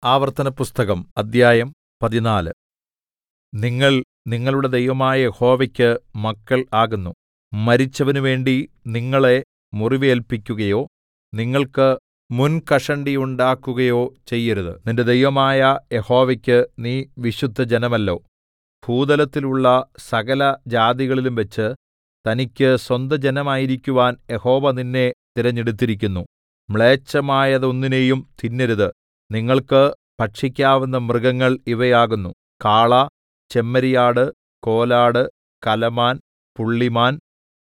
ആവർത്തനപുസ്തകം അദ്ധ്യായം പതിനാല് നിങ്ങൾ നിങ്ങളുടെ ദൈവമായ യഹോവയ്ക്ക് മക്കൾ ആകുന്നു മരിച്ചവനുവേണ്ടി നിങ്ങളെ മുറിവേല്പിക്കുകയോ നിങ്ങൾക്ക് മുൻകഷണ്ടിയുണ്ടാക്കുകയോ ചെയ്യരുത് നിന്റെ ദൈവമായ യഹോവയ്ക്ക് നീ വിശുദ്ധജനമല്ലോ ഭൂതലത്തിലുള്ള സകലജാതികളിലുംവച്ച് തനിക്ക് സ്വന്തജനമായിരിക്കുവാൻ യഹോവ നിന്നെ തിരഞ്ഞെടുത്തിരിക്കുന്നു മ്ലേച്ഛമായതൊന്നിനെയും തിന്നരുത് നിങ്ങൾക്ക് ഭക്ഷിക്കാവുന്ന മൃഗങ്ങൾ ഇവയാകുന്നു കാള ചെമ്മരിയാട് കോലാട് കലമാൻ പുള്ളിമാൻ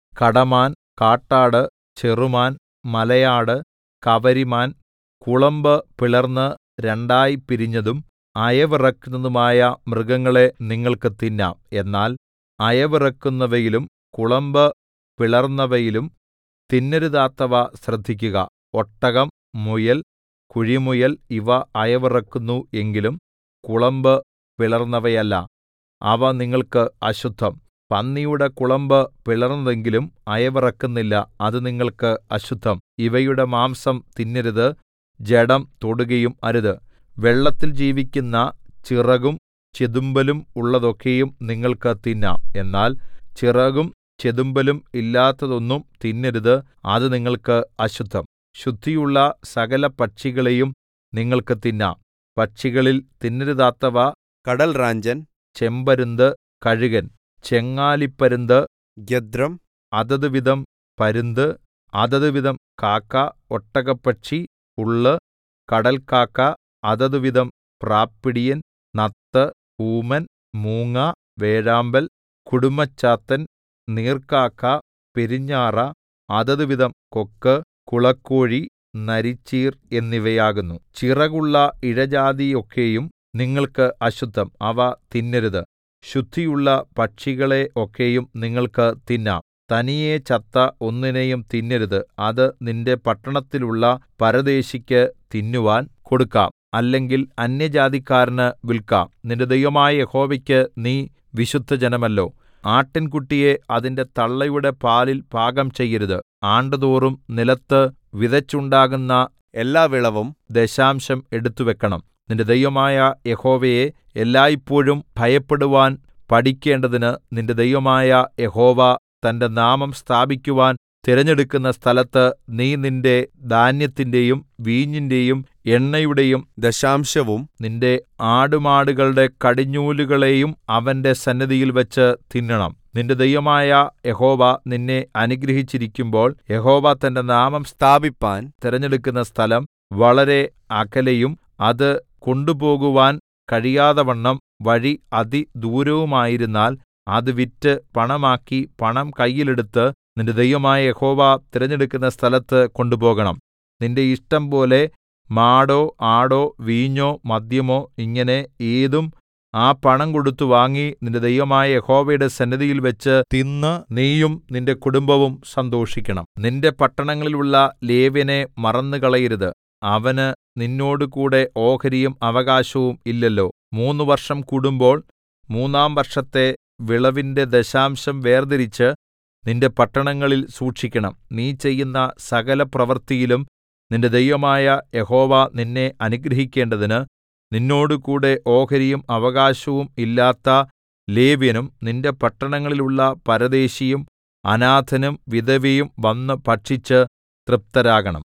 കടമാൻ കാട്ടാട് ചെറുമാൻ മലയാട് കവരിമാൻ കുളമ്പ് പിളർന്ന് രണ്ടായി പിരിഞ്ഞതും അയവിറക്കുന്നതുമായ മൃഗങ്ങളെ നിങ്ങൾക്ക് തിന്നാം എന്നാൽ അയവിറക്കുന്നവയിലും കുളമ്പ് പിളർന്നവയിലും തിന്നരുതാത്തവ ശ്രദ്ധിക്കുക ഒട്ടകം മുയൽ കുഴിമുയൽ ഇവ അയവിറക്കുന്നു എങ്കിലും കുളമ്പ് പിളർന്നവയല്ല അവ നിങ്ങൾക്ക് അശുദ്ധം പന്നിയുടെ കുളമ്പ് പിളർന്നതെങ്കിലും അയവിറക്കുന്നില്ല അത് നിങ്ങൾക്ക് അശുദ്ധം ഇവയുടെ മാംസം തിന്നരുത് ജഡം തൊടുകയും അരുത് വെള്ളത്തിൽ ജീവിക്കുന്ന ചിറകും ചെതുമ്പലും ഉള്ളതൊക്കെയും നിങ്ങൾക്ക് തിന്നാം എന്നാൽ ചിറകും ചെതുമ്പലും ഇല്ലാത്തതൊന്നും തിന്നരുത് അത് നിങ്ങൾക്ക് അശുദ്ധം ശുദ്ധിയുള്ള സകല പക്ഷികളെയും നിങ്ങൾക്ക് തിന്നാം പക്ഷികളിൽ തിന്നരുതാത്തവ കടൽറാഞ്ചൻ ചെമ്പരുന്ത് കഴുകൻ ചെങ്ങാലിപ്പരുന്ത് ഗൃദ്ധ്രം അതത് വിധം പരുന്ത് അതത് വിധം കാക്ക ഒട്ടകപ്പക്ഷി ഉള്ള് കടൽക്കാക്ക അതത് വിധം പ്രാപ്പിടിയൻ നത്ത് ഊമൻ മൂങ്ങ വേഴാമ്പൽ കുടുമ്മച്ചാത്തൻ നീർക്കാക്ക പെരുഞ്ഞാറ അതത് വിധം കൊക്ക് കുളക്കോഴി നരിച്ചീർ എന്നിവയാകുന്നു ചിറകുള്ള ഇഴജാതിയൊക്കെയും നിങ്ങൾക്ക് അശുദ്ധം അവ തിന്നരുത് ശുദ്ധിയുള്ള പക്ഷികളെ ഒക്കെയും നിങ്ങൾക്ക് തിന്നാം തനിയെ ചത്ത ഒന്നിനെയും തിന്നരുത് അത് നിന്റെ പട്ടണത്തിലുള്ള പരദേശിക്ക് തിന്നുവാൻ കൊടുക്കാം അല്ലെങ്കിൽ അന്യജാതിക്കാരന് വിൽക്കാം നിന്റെ ദൈവമായ യഹോവയ്ക്ക് നീ വിശുദ്ധജനമല്ലോ ആട്ടിൻകുട്ടിയെ അതിന്റെ തള്ളയുടെ പാലിൽ പാകം ചെയ്യരുത് ആണ്ടുതോറും നിലത്ത് വിതച്ചുണ്ടാകുന്ന എല്ലാ വിളവും ദശാംശം എടുത്തുവെക്കണം നിന്റെ ദൈവമായ യഹോവയെ എല്ലായ്പോഴും ഭയപ്പെടുവാൻ പഠിക്കേണ്ടതിന് നിന്റെ ദൈവമായ യഹോവ തന്റെ നാമം സ്ഥാപിക്കുവാൻ തിരഞ്ഞെടുക്കുന്ന സ്ഥലത്ത് നീ നിന്റെ ധാന്യത്തിന്റെയും വീഞ്ഞിന്റെയും എണ്ണയുടെയും ദശാംശവും നിന്റെ ആടുമാടുകളുടെ കടിഞ്ഞൂലുകളെയും അവന്റെ സന്നിധിയിൽ വെച്ച് തിന്നണം നിന്റെ ദൈവമായ യഹോവ നിന്നെ അനുഗ്രഹിച്ചിരിക്കുമ്പോൾ യഹോവ തന്റെ നാമം സ്ഥാപിപ്പാൻ തിരഞ്ഞെടുക്കുന്ന സ്ഥലം വളരെ അകലെയും അത് കൊണ്ടുപോകുവാൻ കഴിയാതവണ്ണം വഴി അതിദൂരവുമായിരുന്നാൽ അത് വിറ്റ് പണമാക്കി പണം കയ്യിലെടുത്ത് നിന്റെ ദൈവമായ യഹോവ തിരഞ്ഞെടുക്കുന്ന സ്ഥലത്ത് കൊണ്ടുപോകണം നിന്റെ ഇഷ്ടം പോലെ മാടോ ആടോ വീഞ്ഞോ മദ്യമോ ഇങ്ങനെ ഏതും ആ പണം കൊടുത്തു വാങ്ങി നിന്റെ ദൈവമായ യഹോവയുടെ സന്നിധിയിൽ വെച്ച് തിന്ന് നീയും നിന്റെ കുടുംബവും സന്തോഷിക്കണം നിന്റെ പട്ടണങ്ങളിലുള്ള ലേവ്യനെ മറന്നുകളയരുത് അവന് നിന്നോടുകൂടെ ഓഹരിയും അവകാശവും ഇല്ലല്ലോ മൂന്ന് വർഷം കൂടുമ്പോൾ മൂന്നാം വർഷത്തെ വിളവിന്റെ ദശാംശം വേർതിരിച്ച് നിന്റെ പട്ടണങ്ങളിൽ സൂക്ഷിക്കണം നീ ചെയ്യുന്ന സകല പ്രവൃത്തിയിലും നിന്റെ ദൈവമായ യഹോവ നിന്നെ അനുഗ്രഹിക്കേണ്ടതിന് നിന്നോടുകൂടെ ഓഹരിയും അവകാശവും ഇല്ലാത്ത ലേവ്യനും നിന്റെ പട്ടണങ്ങളിലുള്ള പരദേശിയും അനാഥനും വിധവയും വന്ന് ഭക്ഷിച്ച് തൃപ്തരാകണം